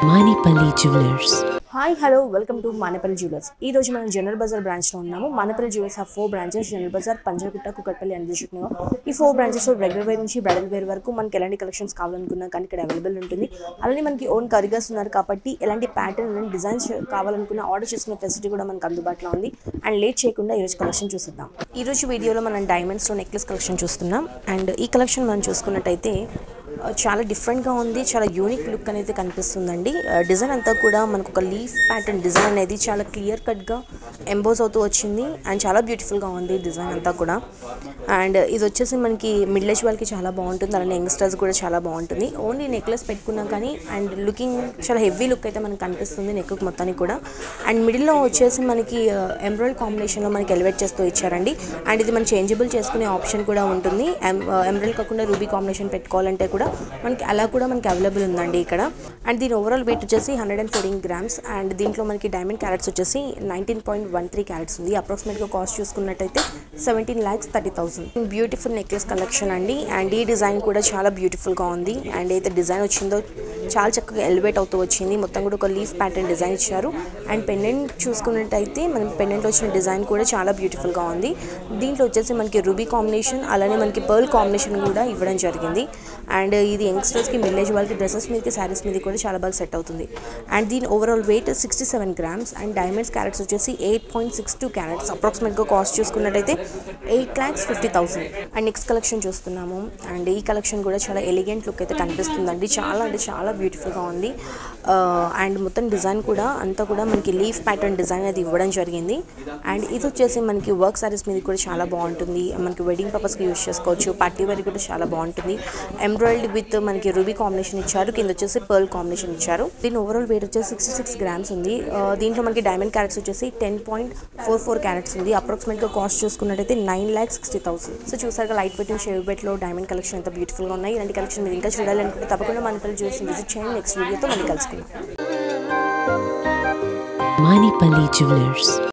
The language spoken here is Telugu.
Manipali Jewelers. Hi hello welcome to Manepalli jewellers ఈ రోజు మనం జనరల్ బజార్ బ్రాంచ్ లో ఉన్నాము మానేపల్లి జ్యువెలర్స్ ఆ four branches General Bazaar Panjagutta Kukatpally and Dilsukhnagar ఈ ఫోర్ బ్రాంచెస్ రెగ్యులర్ వేర్ నుంచి బ్రైడల్ వేర్ వరకు మనకి ఎలాంటి కలెక్షన్స్ కావాలనుకున్నా కానీ ఇక్కడ అవైలబుల్ ఉంటుంది అలానే మనకి ఓన్ కరిగర్స్ ఉన్నారు కాబట్టి ఎలాంటి ప్యాటర్న్ అండ్ డిజైన్స్ కావాలనుకున్న ఆర్డర్ చేసుకునే ఫెసిలిటీ కూడా మనకు అందుబాటులో ఉంది అండ్ లేట్ చేయకుండా ఈ రోజు కలెక్షన్ చూసిద్దాం ఈ రోజు వీడియోలో మనం డైమండ్స్ లో నెక్లెస్ కలెక్షన్ చూస్తున్నాం అండ్ ఈ కలెక్షన్ మనం చూసుకున్నట్టయితే ఆ, చాలా డిఫరెంట్గా ఉంది చాలా యూనిక్ లుక్ అనేది కనిపిస్తుందండి ఆ, డిజైన్ అంతా కూడా మనకు ఒక లీఫ్ ప్యాటర్న్ డిజైన్ అనేది చాలా క్లియర్ కట్గా ఎంబోజ్ అవుతూ వచ్చింది అండ్ చాలా బ్యూటిఫుల్గా ఉంది డిజైన్ అంతా కూడా అండ్ ఇది వచ్చేసి మనకి మిడిల్ ఏజ్ వాళ్ళకి చాలా బాగుంటుంది అలానే యంగ్స్టర్స్ కూడా చాలా బాగుంటుంది ఓన్లీ నెక్లెస్ పెట్టుకున్నాం కానీ అండ్ లుకింగ్ చాలా హెవీ లుక్ అయితే మనకు కనిపిస్తుంది నెక్ మొత్తానికి కూడా అండ్ మిడిల్లో వచ్చేసి మనకి ఎంబ్రాయిడ్ కాంబినేషన్లో మనకి ఎలివేట్ చేస్తూ ఇచ్చారండి అండ్ ఇది మనం చేంజబుల్ చేసుకునే ఆప్షన్ కూడా ఉంటుంది ఎంబ్రాయిడ్ కాకుండా రూబీ కాంబినేషన్ పెట్టుకోవాలంటే కూడా మనకి అలా కూడా మనకి అవైలబుల్ ఉందండి ఇక్కడ అండ్ దీని ఓవరాల్ వెయిట్ వచ్చేసి hundred and fourteen grams and దీంట్లో మనకి డైమండ్ క్యారెట్స్ వచ్చేసి nineteen point one three carats ఉంది అప్రాక్సిమేట్గా కాస్ట్ చూసుకున్నట్టయితే seventeen lakhs thirty thousand beautiful necklace collection అండి అండ్ ఈ డిజైన్ కూడా చాలా బ్యూటిఫుల్గా ఉంది అండ్ అయితే డిజైన్ వచ్చిందో చాలా చక్కగా ఎలివేట్ అవుతూ వచ్చింది మొత్తం కూడా ఒక లీఫ్ ప్యాటర్న్ డిజైన్ ఇచ్చారు అండ్ పెండెంట్ చూసుకున్నట్టయితే మనం పెండెంట్ వచ్చిన డిజైన్ కూడా చాలా బ్యూటిఫుల్గా ఉంది దీంట్లో వచ్చేసి మనకి రూబీ కాంబినేషన్ అలానే మనకి పర్ల్ కాంబినేషన్ కూడా ఇవ్వడం జరిగింది అండ్ ఇది యంగ్స్టర్స్కి మిల్లేజ్ వాళ్ళకి డ్రెస్సెస్ మీదకి శారీస్ మీద కూడా చాలా బాగా సెట్ అవుతుంది అండ్ దీని overall weight sixty seven grams and diamonds carats వచ్చేసి eight point six two carats అప్రాక్సిమేట్గా కాస్ట్ చూసుకున్నట్టయితే eight lakhs fifty thousand and next collection చూస్తున్నాము అండ్ ఈ కలెక్షన్ కూడా చాలా ఎలిగెంట్ లుక్ అయితే కనిపిస్తుందండి చాలా అంటే చాలా బ్యూటిఫుల్గా ఉంది అండ్ మొత్తం డిజైన్ కూడా అంతా కూడా మనకి లీఫ్ ప్యాటర్న్ డిజైన్ అది ఇవ్వడం జరిగింది అండ్ ఇది వచ్చేసి మనకి వర్క్ సారీస్ మీద కూడా చాలా బాగుంటుంది మనకి వెడ్డింగ్ పర్పస్కి యూస్ చేసుకోవచ్చు పార్టీ వేర్ కూడా చాలా బాగుంటుంది ఎంబ్రాయిడ్ విత్ మనకి రూబీ కాంబినేషన్ ఇచ్చారు కింద వచ్చేసి పర్ల్ కాంబినేషన్ ఇచ్చారు దీని ఓవరాల్ వెయిట్ వచ్చేసి సిక్స్టీ సిక్స్ గ్రామ్స్ ఉంది ఆ, దీంట్లో మనకి డైమండ్ క్యారెట్స్ వచ్చేసి ten point four four carats ఉంది అప్రాక్సిమేట్గా కాస్ట్ చూసుకున్నట్టయితే nine lakh sixty thousand so చూసారుగా లైట్ వెయిట్ షేవ్ వెయిట్లో డైమండ్ కలెక్షన్ ఎంత బ్యూటిఫుల్గా ఉన్నాయి ఇలాంటి కలెక్షన్ మీరు ఇంకా చూడాలనుకుంటే తప్పకుండా మన పిల్లలు చూసి విజిట్ చేయండి నెక్స్ట్ వీడియోతో మళ్ళీ కలుసుకుందాం Manipali Jewelers.